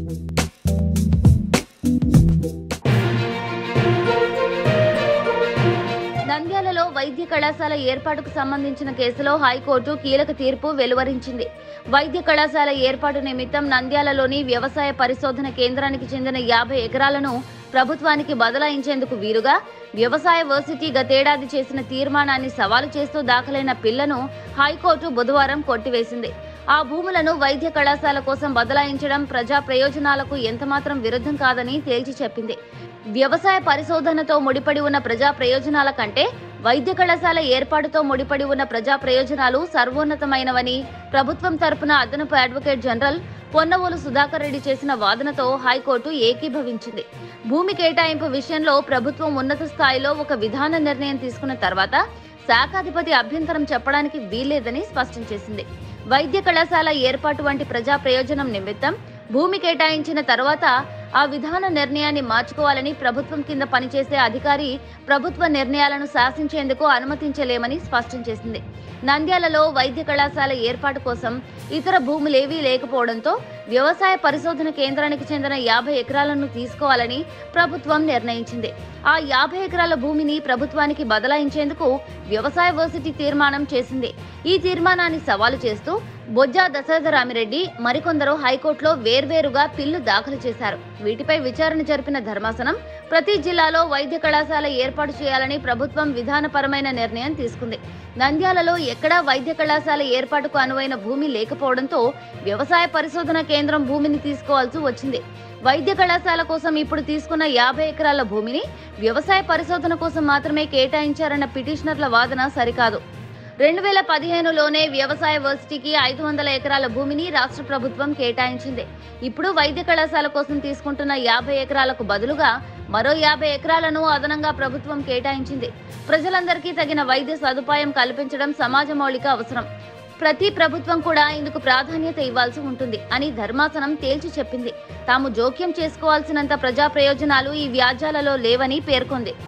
నంద్యాలలో వైద్య కళాశాల ఏర్పాటుకు సంబంధించిన కేసులో హైకోర్టు కీలక తీర్పు వెలువరించింది వైద్య కళాశాల ఏర్పాటు నిమిత్తం నంద్యాలలోని వ్యవసాయ పరిశోధన కేంద్రానికి చెందిన యాభై ఎకరాలను ప్రభుత్వానికి బదలాయించేందుకు వీలుగా వ్యవసాయ వర్సిటీ గతేడాది చేసిన తీర్మానాన్ని సవాలు చేస్తూ దాఖలైన పిల్లను హైకోర్టు బుధవారం కొట్టివేసింది ఆ భూములను వైద్య కళాశాల కోసం బదలాయించడం ప్రజా ప్రయోజనాలకు ఎంతమాత్రం విరుద్ధం కాదని తేల్చి చెప్పింది వ్యవసాయ పరిశోధనతో ముడిపడి ఉన్న ప్రజా ప్రయోజనాల కంటే వైద్య కళాశాల ఏర్పాటుతో ముడిపడి ఉన్న ప్రజా ప్రయోజనాలు సర్వోన్నతమైనవని ప్రభుత్వం తరపున అదనపు అడ్వకేట్ జనరల్ పొన్నవోలు సుధాకర్ రెడ్డి చేసిన వాదనతో హైకోర్టు ఏకీభవించింది భూమి కేటాయింపు విషయంలో ప్రభుత్వం ఉన్నత స్థాయిలో ఒక విధాన నిర్ణయం తీసుకున్న తర్వాత శాఖాధిపతి అభ్యంతరం చెప్పడానికి వీల్లేదని స్పష్టం చేసింది వైద్య కళాశాల ఏర్పాటు వంటి ప్రజా ప్రయోజనం నిమిత్తం భూమి కేటాయించిన తర్వాత ఆ విధాన నిర్ణయాన్ని మార్చుకోవాలని ప్రభుత్వం కింద పనిచేసే అధికారి ప్రభుత్వ నిర్ణయాలను శాసించేందుకు అనుమతించలేమని స్పష్టం చేసింది నంద్యాలలో వైద్య కళాశాల ఏర్పాటు కోసం ఇతర భూములేవీ లేకపోవడంతో వ్యవసాయ పరిశోధన కేంద్రానికి చెందిన యాభై ఎకరాలను తీసుకోవాలని ప్రభుత్వం నిర్ణయించింది ఆ యాభై ఎకరాల భూమిని ప్రభుత్వానికి బదలాయించేందుకు వ్యవసాయ వర్సిటీ తీర్మానం చేసింది ఈ తీర్మానాన్ని సవాలు చేస్తూ బొజ్జా దశరథరామిరెడ్డి మరికొందరు హైకోర్టులో వేర్వేరుగా పిల్లు దాఖలు చేశారు వీటిపై విచారణ జరిపిన ధర్మాసనం ప్రతి జిల్లాలో వైద్య కళాశాల ఏర్పాటు చేయాలని ప్రభుత్వం విధానపరమైన నిర్ణయం తీసుకుంది నంద్యాలలో ఎక్కడా వైద్య కళాశాల ఏర్పాటుకు అనువైన భూమి లేకపోవడంతో వ్యవసాయ పరిశోధన కేంద్రం భూమిని తీసుకోవాల్సి వచ్చింది వైద్య కళాశాల కోసం ఇప్పుడు తీసుకున్న యాభై ఎకరాల భూమిని వ్యవసాయ పరిశోధన కోసం మాత్రమే కేటాయించారన్న పిటిషనర్ల వాదన సరికాదు రెండు వేల పదిహేనులోనే వ్యవసాయ వర్సిటీకి ఐదు వందల ఎకరాల భూమిని రాష్ట్ర ప్రభుత్వం కేటాయించింది ఇప్పుడు వైద్య కళాశాల కోసం తీసుకుంటున్న యాభై ఎకరాలకు బదులుగా మరో యాభై ఎకరాలను అదనంగా ప్రభుత్వం కేటాయించింది ప్రజలందరికీ తగిన వైద్య సదుపాయం కల్పించడం సమాజ మౌలిక అవసరం ప్రతి ప్రభుత్వం కూడా ఇందుకు ప్రాధాన్యత ఇవ్వాల్సి ఉంటుంది అని ధర్మాసనం తేల్చి చెప్పింది తాము జోక్యం చేసుకోవాల్సినంత ప్రజా ప్రయోజనాలు ఈ వ్యాజ్యాలలో లేవని పేర్కొంది